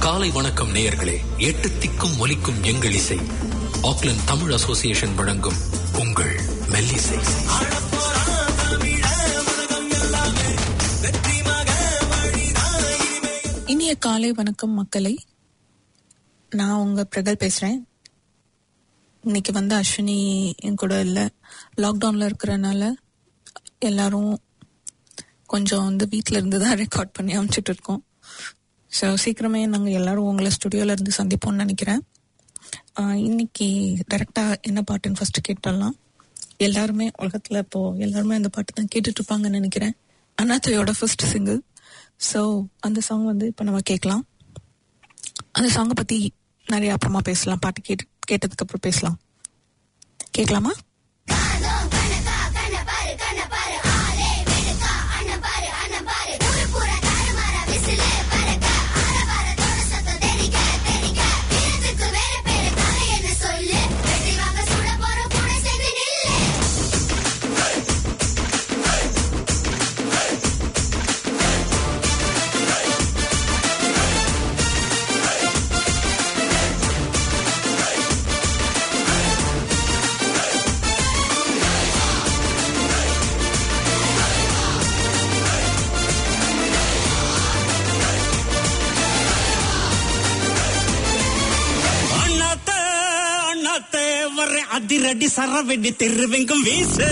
காலை வணக்கம் நேயர்களே எட்டு திக்கும் ஒலிக்கும் எங்கள் இசை ஆக்லாந்து தமிழ் அசோசியேஷன் வழங்கும் உங்கள் மெல்லிசை இனிய காலை வணக்கம் மக்களை நான் உங்க பிரகல் பேசுறேன் இன்னைக்கு வந்து அஸ்வினி என் கூட இல்லை லாக்டவுன்ல இருக்கிறனால எல்லாரும் கொஞ்சம் வந்து வீட்டில இருந்து தான் ரெக்கார்ட் பண்ணி அமைச்சிட்டு இருக்கோம் ஸோ சீக்கிரமே நாங்கள் எல்லாரும் உங்களை ஸ்டுடியோல இருந்து சந்திப்போம்னு நினைக்கிறேன் ஆஹ் இன்னைக்கு டைரக்டா என்ன பாட்டுன்னு ஃபர்ஸ்ட் கேட்டலாம் எல்லாருமே உலகத்துல இப்போ எல்லாருமே அந்த பாட்டு தான் கேட்டுட்டு இருப்பாங்கன்னு நினைக்கிறேன் அனாத்தையோட ஃபர்ஸ்ட் சிங்கிள் ஸோ அந்த சாங் வந்து இப்போ நம்ம கேட்கலாம் அந்த சாங்கை பத்தி நிறைய அப்புறமா பேசலாம் பாட்டு கேட்டு கேட்டதுக்கு அப்புறம் பேசலாம் கேட்கலாமா அண்ணாத்த அண்ணாத்த வர்ற அதிரடி சரவெடி தெருவெங்கும் வீசு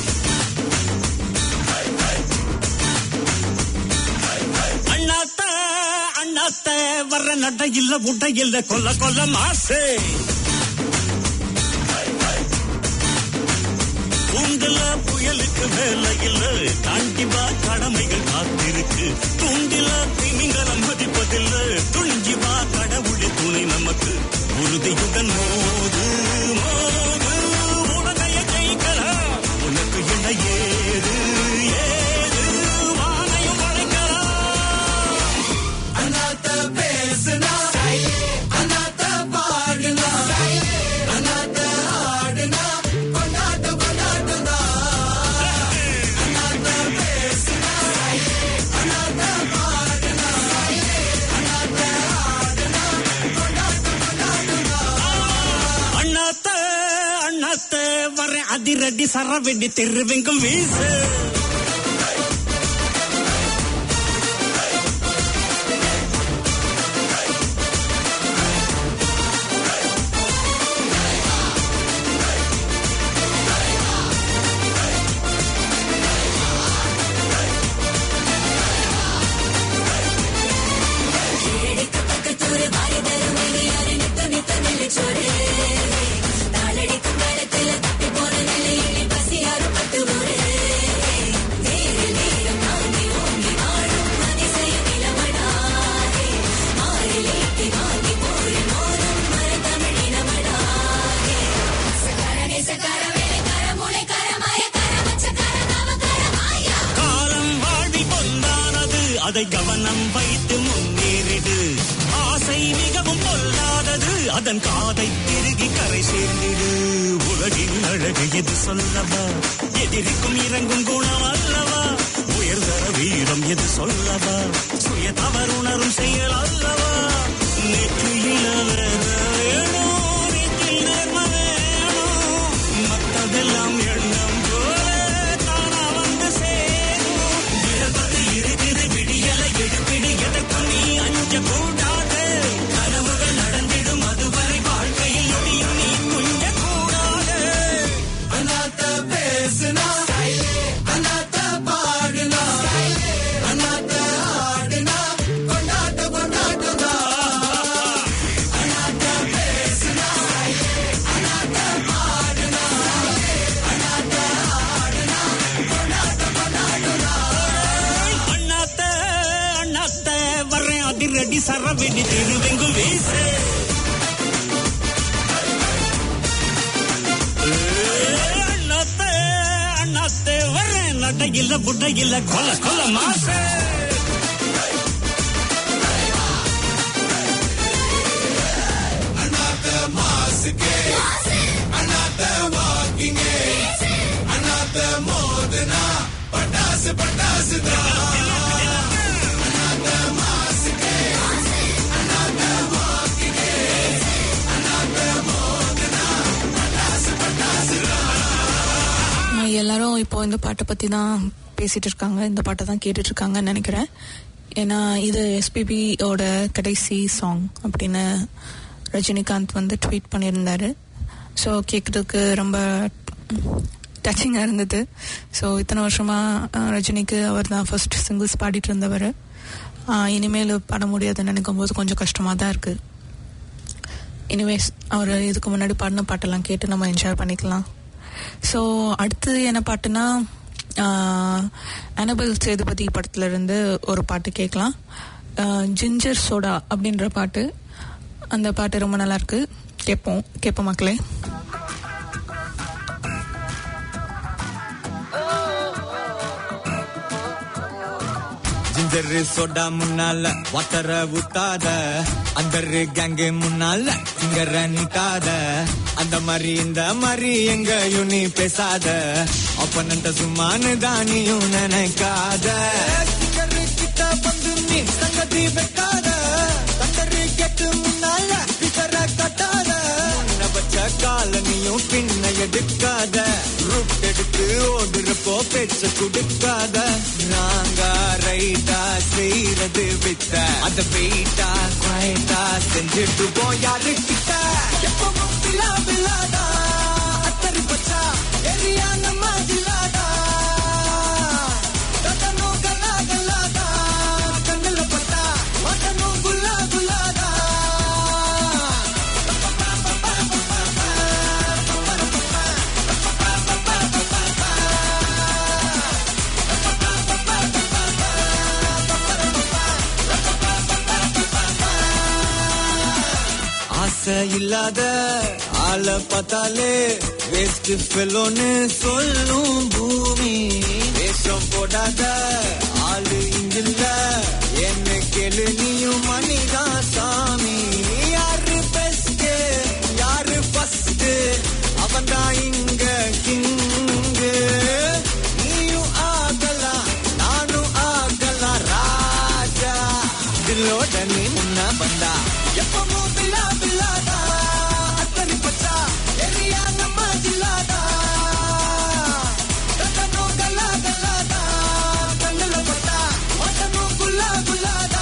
அண்ணாத்த அண்ணாத்த வர்ற நட இல்ல உட இல்ல கொல்ல கொல்ல மாசு கூண்டுல புயலுக்கு வேலை இல்ல தாண்டி வா கடமைகள் காத்திருக்கு தூண்டில திமிங்கலம் மதிப்பதில்ல துணிஞ்சி வா கடவுளி துணை நமக்கு உறுதியுடன் மோது மோது உலகைய ஜெயிக்கலாம் உனக்கு இணை ஏது ஏது வானையும் வளைக்கலாம் அண்ணாத்த பேசுனா அண்ணாத்த பாடுனா அண்ணாத்த ஆடுனா கொண்டாட்ட கொண்டாட்டம் அண்ணாத்த பேசுனா அண்ணாத்த பாடுனா அண்ணாத்த ஆடுனா கொண்டாட்ட கொண்டாட்டம் அண்ணாத்த அண்ணாத்த வர அதிரடி சரவெடி தெருவெங்கும் வீசு காலம் வாழ்வில் பொந்தானது அதை கவனம் வைத்து முன்னேறிடு ஆசை மிகவும் பொல்லாதது அதன் காதை திருகி கரை சேர்ந்திடு உலகின் அழகு எது சொல்லவா எதிரிக்கும் இறங்கும் குணம் அல்லவா உயர்தர வீரம் எது சொல்லவா சுய தவறுணரும் செயல் அல்லவா நேற்று இளவர வேணும் நெற்றில் நேர்ம வேணும் மற்றதெல்லாம் எண்ணம் போல தானா வந்து சேரும் இழப்பது இருக்குது விடியலை எடுப்பிடு எதற்கும் நீ அஞ்ச கூடாது கனவுகள் நடந்திடும் அதுவரை வாழ்க்கையில் நொடியும் நீ குஞ்ச கூடாது அண்ணாத்த பேசுனா அண்ணாத்த பாடுனா அண்ணாத்த ஆடுனா கொண்டாட்ட கொண்டாட்டம் அண்ணாத்த பேசுனா அண்ணாத்த பாடுனா அண்ணாத்த ஆடுனா கொண்டாட்ட கொண்டாட்டம் அண்ணாத்த அண்ணாத்த வர்றேன் அதிரடி சரவெடி திருவெங்கும் வீசு அண்ணாத்த அண்ணாத்த வர்றேன் நடையில புட்டையில கொல்ல கொல்ல மாசு அண்ணாத்த மாசுக்கே அண்ணாத்த வாக்கிங்கே அண்ணாத்த மோதுனா பட்டாசு பட்டாசு தான் அண்ணாத்த மாசுக்கே அண்ணாத்த இந்த பாட்டை பற்றி தான் பேசிட்டு இருக்காங்க இந்த பாட்டை தான் கேட்டுட்டு இருக்காங்கன்னு நினைக்கிறேன் ஏன்னா இது எஸ்பிபியோட கடைசி சாங் அப்படின்னு ரஜினிகாந்த் வந்து ட்வீட் பண்ணியிருந்தாரு ஸோ கேட்குறதுக்கு ரொம்ப டச்சிங்காக இருந்தது ஸோ இத்தனை வருஷமாக ரஜினிக்கு அவர் தான் ஃபர்ஸ்ட் சிங்கிள்ஸ் பாடிட்டு இருந்தவர் இனிமேல் பாட முடியாதுன்னு நினைக்கும் போது கொஞ்சம் கஷ்டமாக தான் இருக்குது எனிவேஸ் அவர் இதுக்கு முன்னாடி பாடின பாட்டெல்லாம் கேட்டு நம்ம என்ஜாய் பண்ணிக்கலாம் ஸோ அடுத்து என்ன பாட்டுனா அனபல் சேதுபதி படத்துல இருந்து ஒரு பாட்டு கேட்கலாம் ஜிஞ்சர் சோடா அப்படின்ற பாட்டு அந்த பாட்டு ரொம்ப நல்லா இருக்கு கேட்போம் கேட்போம் மக்களே ஜிஞ்சர் சோடா முன்னால வாட்டர ஊத்தாத அந்த கேங்கு முன்னால இங்க நிக்காத அந்த மாதிரி இந்த மாதிரி எங்கயும் நீ பேசாத அப்பனண்ட சும்மானு தானியும் நினைக்காத சிங்கரு கிட்ட வந்து நீ சங்கதி வைக்காத கண்டரு கெட்டு முன்னால பிகர கட்டாத முன்ன வச்ச காலனியும் பின்ன எடுக்காத ரூட் எடுத்து ஓடுறப்போ பேச்ச கொடுக்காத நாங்க ரைட்டா செய்யறது வித்த அத வெயிட்டா குவைட்டா செஞ்சுட்டு போய் யாரு கிட்ட எப்பவும் பிலா பிலாதா அத்தரி பச்சா எரியா நம்ம ஜிலாதா கதனோ கலா கலாதா கண்ணுல பட்டா மட்டனோ குல்லா குல்லாதா ஆசை இல்லாத ஆள பார்த்தாலே வேஸ்ட் ஃபெலோன்னு சொல்லும் பூமி வேஷம் போடாத ஆளு இங்கில்ல என்ன கேளு நீயும் மணிதான் சாமி யாரு பெஸ்ட் யாரு ஃபர்ஸ்ட் அவன் தான் இங்க கிங்கு நீயும் ஆகலாம் நானும் ஆகலாம் ராஜா தில்லோட நீ முன்ன வந்தா எப்பவும் பிலா பிலாதா அத்தரி பச்சா எரியா நம்ம ஜில்லாதா கதனோ கலா கலாதா கண்ணுல பட்டா மட்டனோ குல்லா குல்லாதா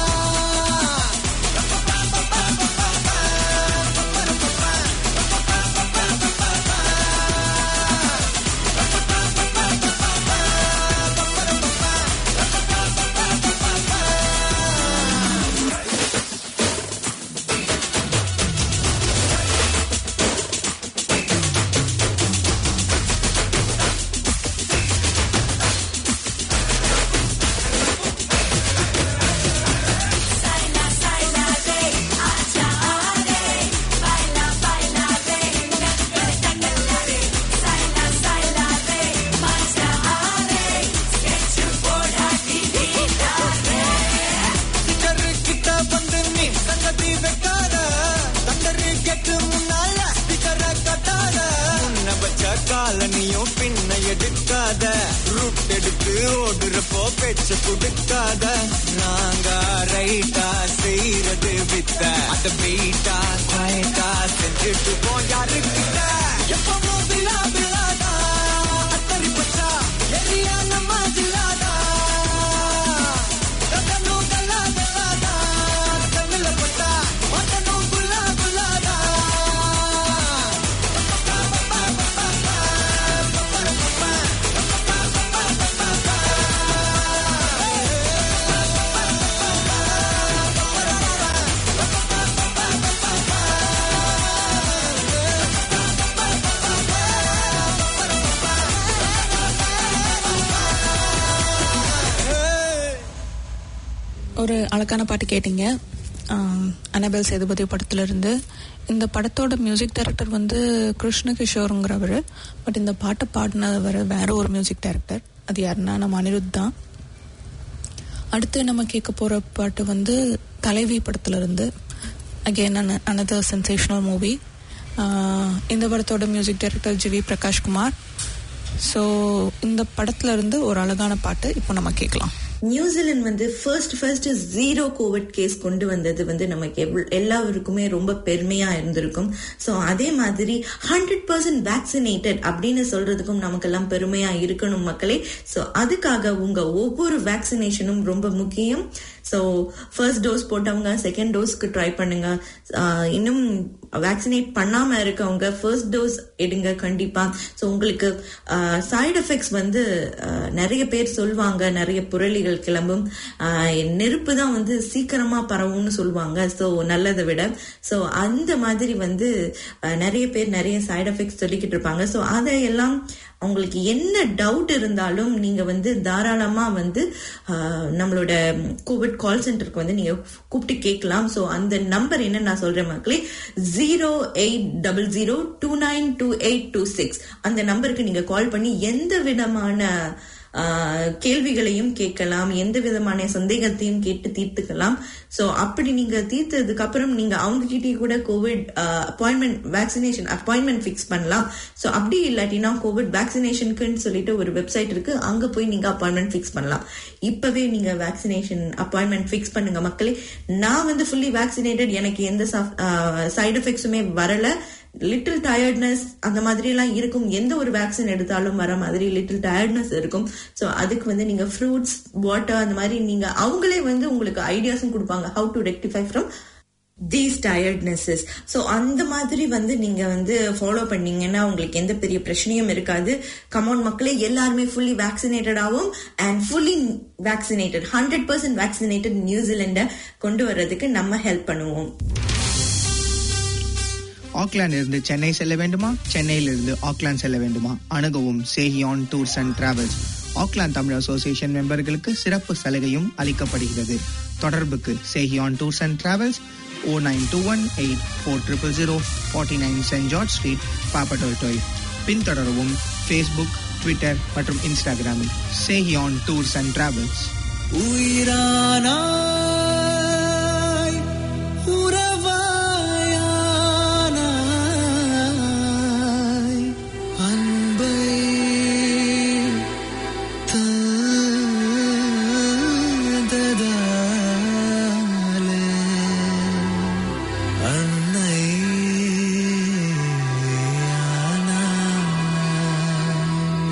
சிங்கரு கிட்ட வந்து நீ சங்கதி வைக்காத தண்டரு கெட்டு முன்னால ஸ்பீக்கர கட்டாத முன்ன வச்ச காலனியும் பின்ன எடுக்காத ரூட் எடுத்து ஓடுறப்போ பேச்ச கொடுக்காத நாங்க ரைட்டா செய்யறது வித்த அத வெயிட்டா குவைட்டா செஞ்சுட்டு போ யாரு கிட்ட எப்பவும் பிலா பிலாதா அத்தரி பச்சா எரியா நம்ம ஜில்லாதா கதனோ கலா கலாதா கண்ணுல பட்டா மட்டனோ குல்லா குல்லாதா ஒரு அழகான பாட்டு கேட்டீங்க அனபெல் சேதுபதி படத்துல இருந்து இந்த படத்தோட மியூசிக் டைரக்டர் வந்து கிருஷ்ண கிஷோருங்கிறவர் பட் இந்த பாட்டை பாடினவர் வேற ஒரு மியூசிக் டைரக்டர் அது யாருன்னா நம்ம அனிருத் தான் அடுத்து நம்ம கேட்க போற பாட்டு வந்து தலைவி படத்துல இருந்து அகேன் அனதர் சென்சேஷனல் மூவி இந்த படத்தோட music director G V Prakash Kumar so இந்த படத்துல இருந்து ஒரு அழகான பாட்டு இப்போ நம்ம கேட்கலாம் நியூசிலாந்து வந்து first first zero covid case கொண்டு வந்தது வந்து நமக்கு எவ்வ- எல்லாருக்குமே ரொம்ப பெருமையா இருந்திருக்கும் ஸோ அதே மாதிரி ஹண்ட்ரட் பர்சன்ட் வேக்சினேட்டட் அப்படின்னு சொல்றதுக்கும் நமக்கெல்லாம் பெருமையா இருக்கணும் மக்களே ஸோ அதுக்காக உங்க ஒவ்வொரு வேக்சினேஷனும் ரொம்ப முக்கியம் ஸோ ஃபர்ஸ்ட் டோஸ் போட்டவங்க செகண்ட் டோஸ்க்கு ட்ரை பண்ணுங்க ஆஹ் இன்னும் வேக்சினேட் பண்ணாம இருக்கவங்க ஃபர்ஸ்ட் டோஸ் எடுங்க கண்டிப்பா ஸோ உங்களுக்கு சைடு எஃபெக்ட்ஸ் வந்து ஆஹ் நிறைய பேர் சொல்லுவாங்க நிறைய புரளிகள் கிளம்பும் ஆஹ் நெருப்பு தான் வந்து சீக்கிரமா பரவும்னு சொல்லுவாங்க ஸோ நல்லதை விட ஸோ அந்த மாதிரி வந்து ஆஹ் நிறைய பேர் நிறைய சைடு எஃபெக்ட்ஸ் சொல்லிக்கிட்டு இருப்பாங்க ஸோ அதையெல்லாம் உங்களுக்கு என்ன டவுட் இருந்தாலும் நீங்க வந்து தாராளமா வந்து ஆஹ், நம்மளோட கோவிட் கால் சென்டருக்கு வந்து நீங்க கூப்பிட்டு கேட்கலாம் ஸோ அந்த நம்பர் என்ன நான் சொல்றேன் மக்களே zero eight double zero two nine two eight two six அந்த நம்பருக்கு நீங்க கால் பண்ணி எந்த விதமான ஆஹ், கேள்விகளையும் கேட்கலாம் எந்த விதமான சந்தேகத்தையும் கேட்டு தீர்த்துக்கலாம் சோ அப்படி நீங்க தீர்த்ததுக்கு அப்புறம் நீங்க அவங்க கிட்டயே கூட covid appointment vaccination appointment fix பண்ணலாம் சோ அப்படி இல்லாட்டினா கோவிட் வேக்சினேஷனுக்குன்னு சொல்லிட்டு ஒரு வெப்சைட் இருக்கு அங்க போய் நீங்க அப்பாயின்மெண்ட் ஃபிக்ஸ் பண்ணலாம் இப்பவே நீங்க வேக்சினேஷன் அப்பாயின்மெண்ட் ஃபிக்ஸ் பண்ணுங்க மக்களே நான் வந்து ஃபுல்லி வேக்சினேட்டட் எனக்கு எந்த சைடு எஃபெக்ட்ஸுமே வரல லிட்டில் டயர்ட்னஸ் அந்த மாதிரி எல்லாம் இருக்கும் எந்த ஒரு வேக்சின் எடுத்தாலும் வர மாதிரி லிட்டில் டயர்ட்னஸ் இருக்கும் ஸோ அதுக்கு வந்து நீங்க ஃப்ரூட்ஸ் வாட்டர் அந்த மாதிரி நீங்க அவங்களே வந்து உங்களுக்கு ஐடியாஸும் கொடுப்பாங்க how to rectify from these tirednesses so அந்த மாதிரி வந்து நீங்க வந்து ஃபாலோ பண்ணீங்கன்னா உங்களுக்கு எந்த பெரிய பிரச்சனையும் இருக்காது கமௌண்ட் மக்களே எல்லாருமே ஃபுல்லி வேக்சினேட்டடாகவும் and fully vaccinated hundred percent vaccinated நியூசிலாண்டை கொண்டு வர்றதுக்கு நம்ம ஹெல்ப் பண்ணுவோம் ஆக்லாந்து இருந்து சென்னை செல்ல வேண்டுமா சென்னையிலிருந்து ஆக்லாந்து செல்ல வேண்டுமா அணுகவும் Sehiyan tours and travels Auckland Tamil association மெம்பர்களுக்கு சிறப்பு சலுகையும் அளிக்கப்படுகிறது தொடர்புக்கு Sehiyan tours and travels O nine two one eight four triple zero forty nine saint George street Papatoetoe பின்தொடரவும் ஃபேஸ்புக் ட்விட்டர் மற்றும் இன்ஸ்டாகிராமில் சேஹியான் டூர்ஸ் அண்ட் டிராவல்ஸ் உயிரானாய் உறவாயானாய் அன்பை தந்ததாலே அன்னை ஆனாய்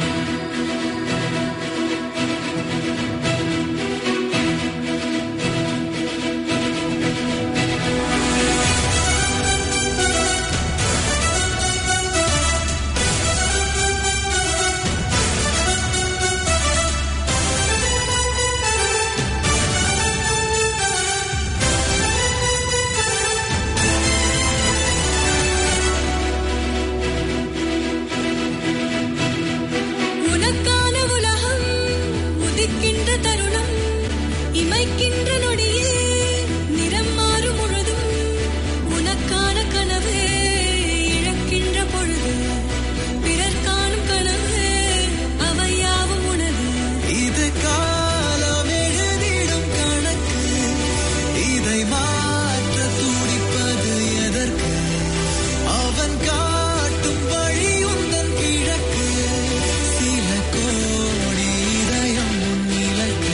உனக்கான உலகம் உதிக்கின்ற தருணம் இமைக்கின்ற நொடியே நிறம் மாறும் முழுதும் உனக்கான கனவு இழக்கின்ற பொழுது பிறர் காணும் கனவு அவையாவும் உனது இது காலம் எழுதிடும் கணக்கு இதை மாற்ற துடிப்பது எதற்கு அவன் காட்டும் வழி உந்தன் கிழக்கு சில கோடி இதயம் உன் இலக்கு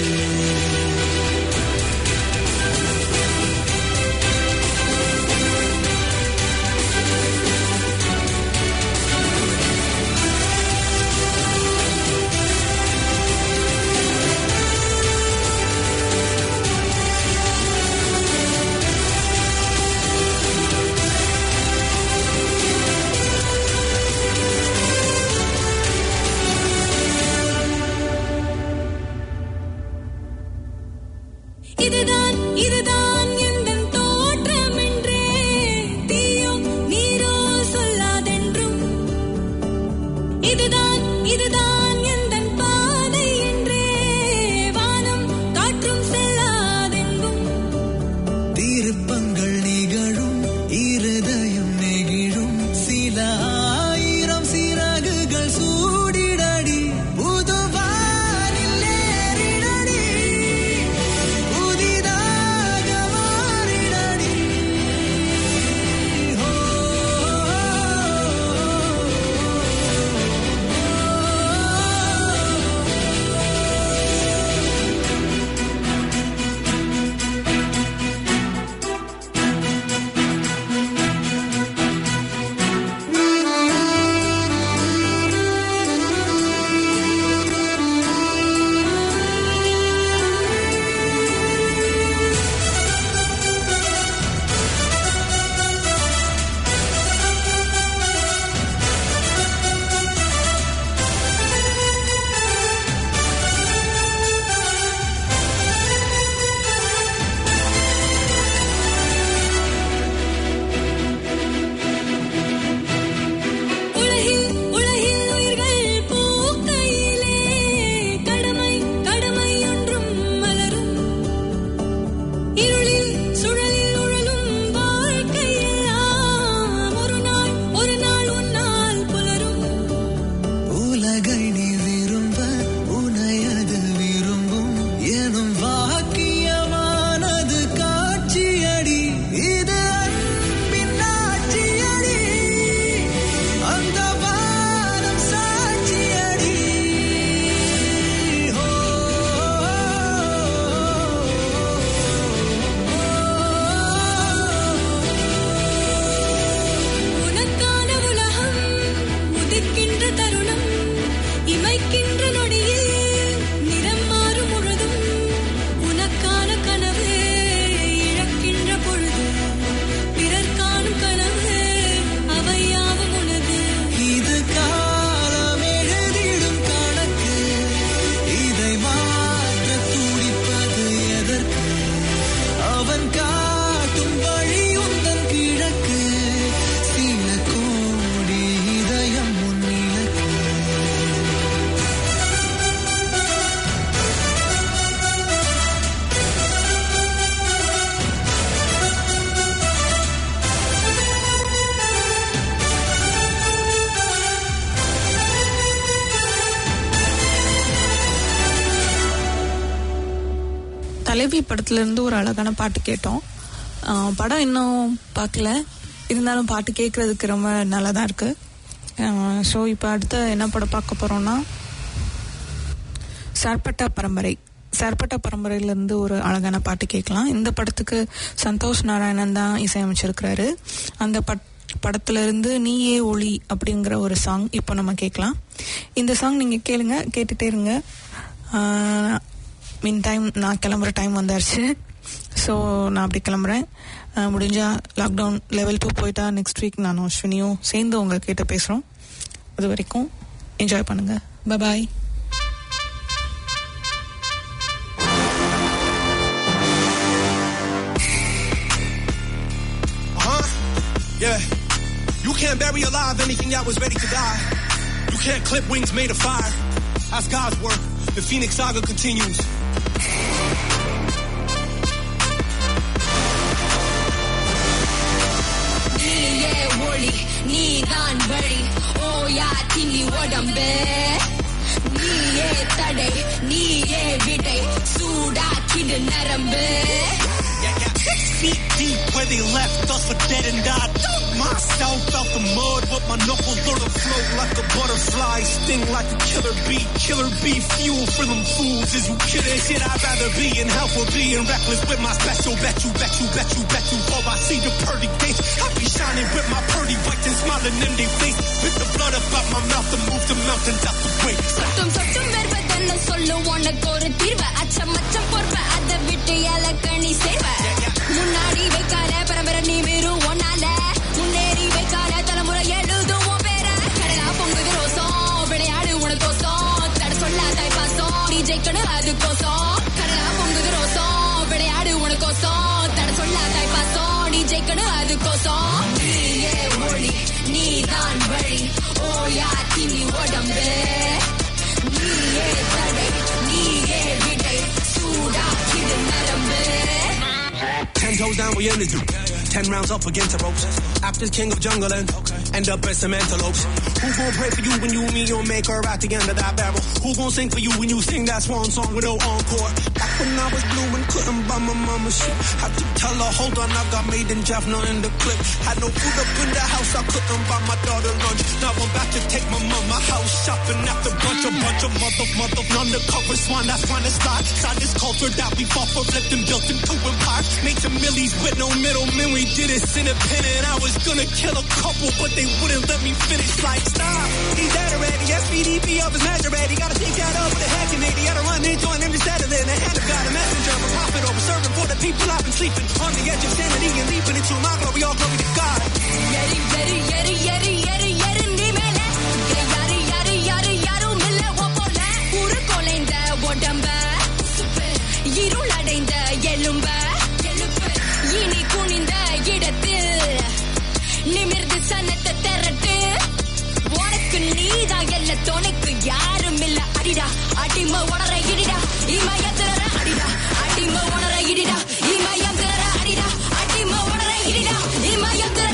இதுதான் இதுதான் எந்தன் தோற்றம் என்றே தீயோ நீரோ சொல்லாதென்றும் இதுதான் இதுதான் எந்தன் பாதை என்றே வானம் காற்றும் செல்லாதெங்கும் திருப்பங்கள் நிகழும் இருதயம் நெகிழும் சில ஆயிரம் சிறகுகள் சூடிடடி புதுவானில் ஏறிடடி புதிதாக வா தலைவி படத்துல இருந்து ஒரு அழகான பாட்டு கேட்டோம் ஆஹ் படம் இன்னும் பார்க்கல இருந்தாலும் பாட்டு கேட்கறதுக்கு ரொம்ப நல்லா தான் இருக்கு ஸோ இப்போ அடுத்து என்ன படம் பார்க்க போறோம்னா சார்பட்டா பரம்பரை சார்பட்டா பரம்பரையிலேருந்து ஒரு அழகான பாட்டு கேட்கலாம் இந்த படத்துக்கு சந்தோஷ் நாராயணன் தான் இசையமைச்சிருக்கிறாரு அந்த பட் படத்துல இருந்து நீயே ஒளி அப்படிங்கிற ஒரு சாங் இப்போ நம்ம கேட்கலாம் இந்த சாங் நீங்க கேளுங்க கேட்டுட்டே இருங்க மீன் டைம் நான் கிளம்புற டைம் வந்தாச்சு ஸோ நான் அப்படி கிளம்புறேன் ஆஹ் முடிஞ்சா லாக்டவுன் லெவல் டூ போயிட்டா நெக்ஸ்ட் வீக் நானும் அஸ்வினியும் சேர்ந்து உங்ககிட்ட பேசுகிறோம் அது வரைக்கும் என்ஜாய் பண்ணுங்க பாய் Huh? Yeah. You can't bury alive anything that was ready to die. You can't clip wings made of fire. That's God's work. The Phoenix saga continues. நீயே ஒளி நீதான் வழி ஓயா திணி உடம்பு நீயே தடை நீயே விடை சூடாக்கிடு நரம்பு Feet deep where they left us for dead and died. Myself out the mud, but my knuckles learn to float like a butterfly, sting like a killer bee. Killer bee fuel for them fools. Is you kidding? Shit, I'd rather be in hell for being reckless with my special. Bet you, bet you, bet you, bet you. Oh, I see the pearly gates. I be shining with my purdy white and smiling in their face. Pick the blood up out my mouth and move the mountains out the way. சொட்டும் சொட்டும் வருவதென்ன சொல்லு உனக்கு ஒரு தீர்வு அச்சம் அச்சம் பொறுப்ப அதை விட்டு இலக்கணி சேர்வ முன்னாடி வைக்கால பரம்பரை நீ வெறும் ஒன்னால முன்னேறி வைக்கால தலைமுறை எழுதுவோம் பேர கடலா பொங்குது ரோசம் விளையாடு உனக்கோசம் தட சொல்லாத பாசம் நீ ஜெயிக்கணும் அது கோசம் கடலா பொங்குது ரோசம் விளையாடு உனக்கோசம் தட சொல்லாத பாசம் நீ ஜெயிக்கணும் அது கோசம் நீயே ஒளி நீதான் வழி ஓயா திணி உடம்பு நீயே தடை நீயே விடை சூடாக்கிடு நரம்பு Ten toes down, we energy. Ten rounds up against the ropes. After king of jungle and end up as some antelopes. Who gon' pray for you when you meet your maker at the end of that barrel? Who gon' sing for you when you sing that swan song with no encore? Back when I was blue and couldn't buy my mama shit. Had to tell her, hold on, I got made in Jeff, not in the clip. Had no food up in the house, I couldn't buy my daughter lunch. Now I'm back to take my mama house shopping after bunch of bunch of mother mother undercover swan that's trying to slide. Side this culture that we fought for, flipped and built into empires. Made some millies with no middlemen. We did it independent. I was gonna kill a couple, but they wouldn't let me finish. Like stop, he's dead already. SPDP of his measure ready. Gotta take that up with a hack and Gotta run into him instead of in the hand of God, a messenger, a prophet over serving for the people. I've been sleeping on the edge of sanity and leaping into my glory. All glory to God. எரி எரி எரி எரி எரி எரி நீ மேல இங்க யாரு யாரு யாரு யாரும் இல்ல உன் போல உரு கொலைந்த உடம்ப இருள் அடைந்த எலும்ப இனி குனிந்த இடத்தில் நிமிர்ந்து சனத்தை திரட்டு உனக்கு நீதான் எல்ல துணைக்கு யாரும் இல்ல அடிடா அடிமை உணர இடிடா இமயத்திர அடிடா அடிமை உணர இடிடா இமயத்திர அடிடா அடிமை உணர இடிடா இமயத்திர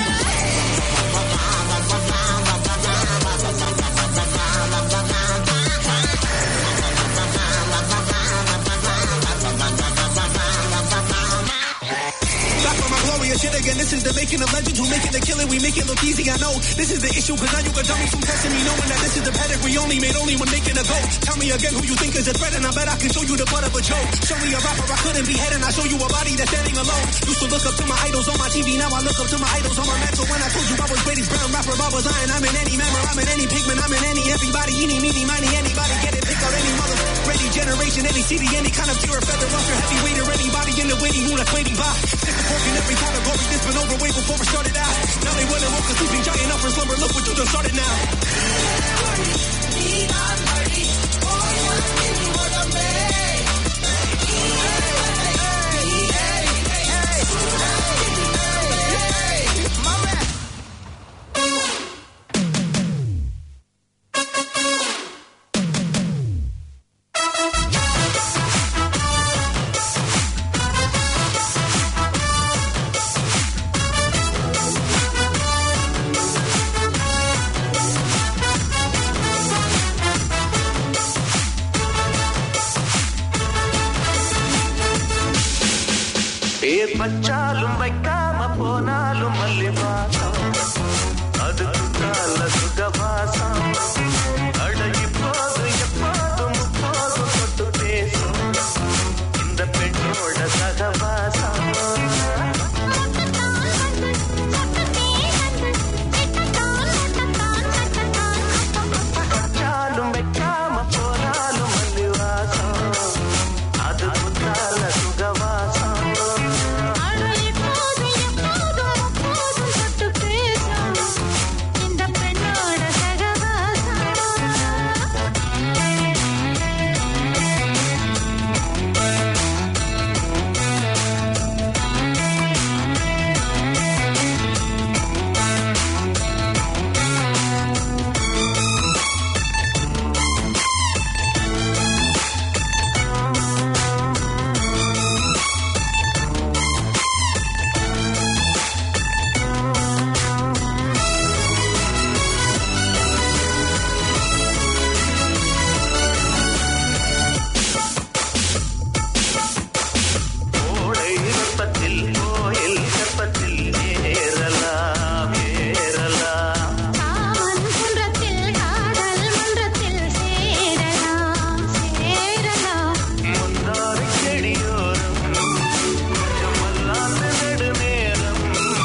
Back for my glorious shit again. This is the making of legends who making the killing. We make it look easy. I know this is the issue because now you got dummies from testing me, knowing that this is the pedigree only made only when making a go. Tell me again who you think is a threat, and I bet I can show you the butt of a joke. Show me a rapper I couldn't be head, and I show you a body that's standing alone. Used to look up to my idols on my TV, now I look up to my idols on my mantle. When I told you I was Brady's brown rapper, I was iron. I'm in any member, I'm in any pigment, I'm in any everybody, any, meeny, miny, anybody get it, pick out any mother. Ready generation, any city, any kind of pure feather ruster, heavyweight or anybody in the waiting room that's waiting by. Sick of pork in every category, this been over way before it started out. Now they wanna woke a sleeping giant up for slumber, look what you done started now. பேர் வச்சாலும் வைக்காம போனாலும் மல்லி வாசம் அது குற்றால சுகவாசம் அழகி போது எப்போதும் முப்போதும் தொட்டு பேசும் இந்த பெண்ணோட சகவாசம் வச்சாலும் வைக்காம போனாலும் மல்லி வாசம் அது குற்றால சுகவாசம் இந்த பெண்ணோட கோடை வெப்பத்தில் கோயில் வெப்பத்தில் ஏறலாம் ஏறலாம் முந்தாரி செடியோரம் கொஞ்சம் மல்லாந்து நெடுநேரம்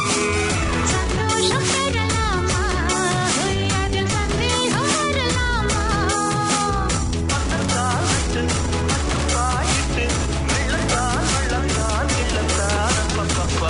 பந்தத்தால் விட்டு பாயிட்டு வெள்ளத்தால் வெள்ளத்தால் இல்லத்தால் அப்பப்பப்பா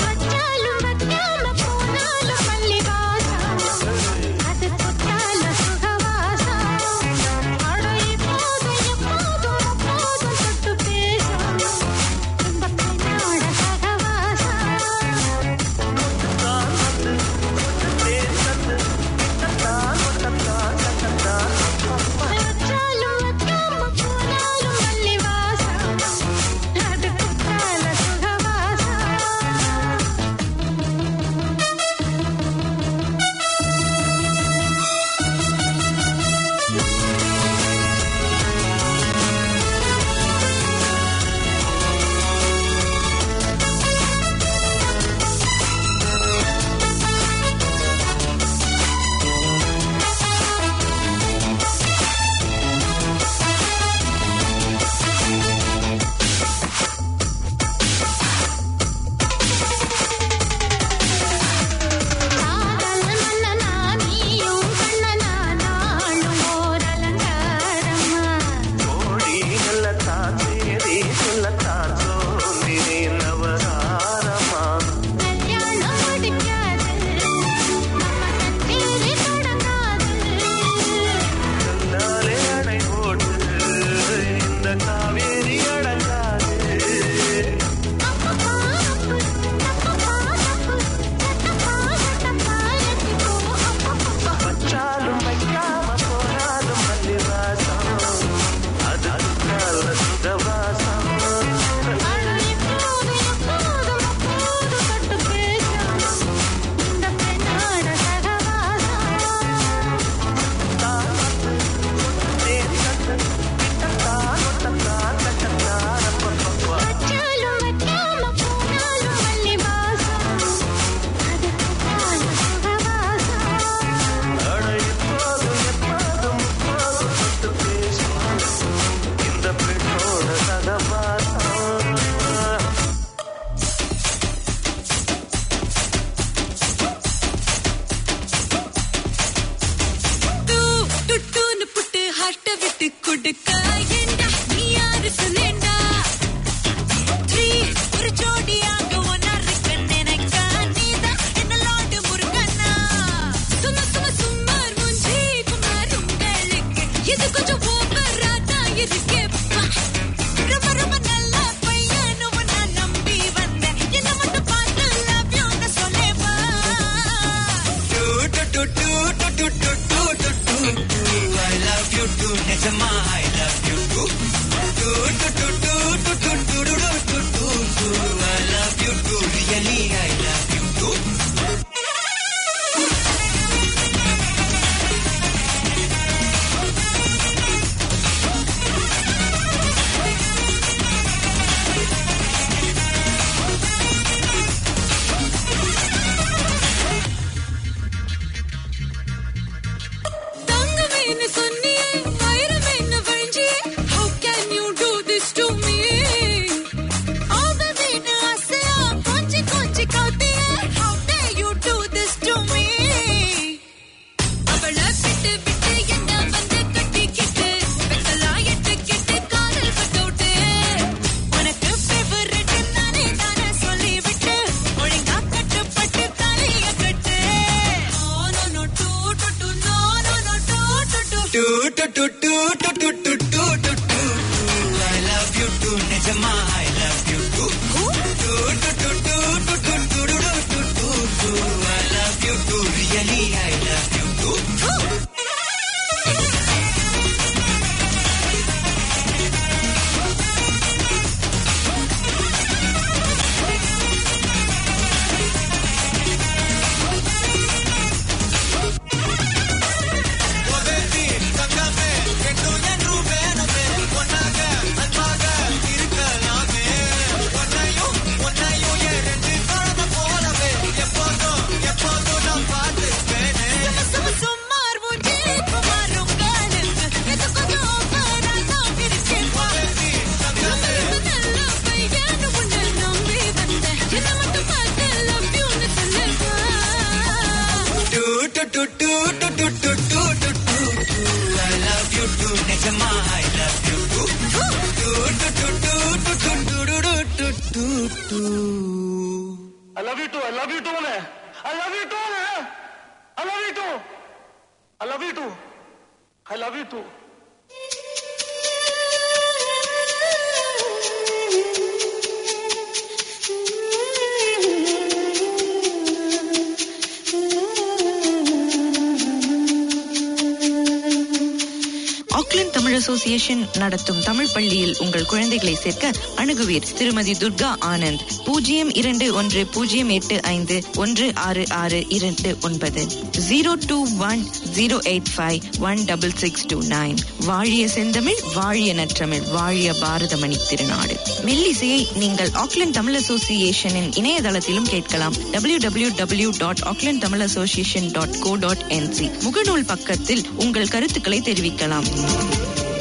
கோடி நல்லத்தான் சேரி சொல்லத்தான் சோந்தினே நவதாரமா கண்ணாலே அணை போட்டு இந்த காவேரி அடங்காது வச்சாலும் வைக்காம போனாலும் மல்லி வாசம் அது நல்ல சுகவாசம் இந்த பெண்ணோட சகவாசம் புட்டு ஹார்ட்ட விட்டு கொடுக்க ஏண்டா நீ யாரு சொல்லேண்டா த்ரீ ஒரு ஜோடியாக ஒன்னா இருக்க நினைக்க நீதான் என்ன லாடு முருகனா சும்மா சும்மா சும்மார் மூஞ்சி குமார் உங்களுக்கு இது கொஞ்சம் ஓவரா தான் இருக்கேப்பா ரொம்ப ரொம்ப நல்ல பையனு நான் நம்பி வந்தேன் என்ன மட்டும் பார்த்து லவ் யூன்னு சொல்லேவா I love you too, Nejama, I love you too. Do, do, do, do, do, do, do, do, do, do, do, do, I love I love you too, நிஜமா I love you too. I love you too, really I love you too. I love you too, நிஜமா I love you too. I love you too. I love you too, man. I love you too, man. I love you too. I love you too. I love you too. Auckland Tamil association நடத்தும் தமிழ் பள்ளியில் உங்கள் குழந்தைகளை சேர்க்க அணுகுவீர் திருமதி துர்கா ஆனந்த் பூஜ்ஜியம் இரண்டு ஒன்று பூஜ்ஜியம் எட்டு ஐந்து ஒன்று ஆறு ஆறு இரண்டு ஒன்பது zero two one zero eight five one double six two nine வாழிய செந்தமிழ் வாழிய நற்றமிழ் வாழிய பாரதமணி திருநாடு மெல்லிசையை நீங்கள் ஆக்லாந்து தமிழ் அசோசியேஷனின் இணையதளத்திலும் கேட்கலாம் W W W dot Auckland Tamil association dot co dot NZ முகநூல் பக்கத்தில் உங்கள் கருத்துக்களை தெரிவிக்கலாம்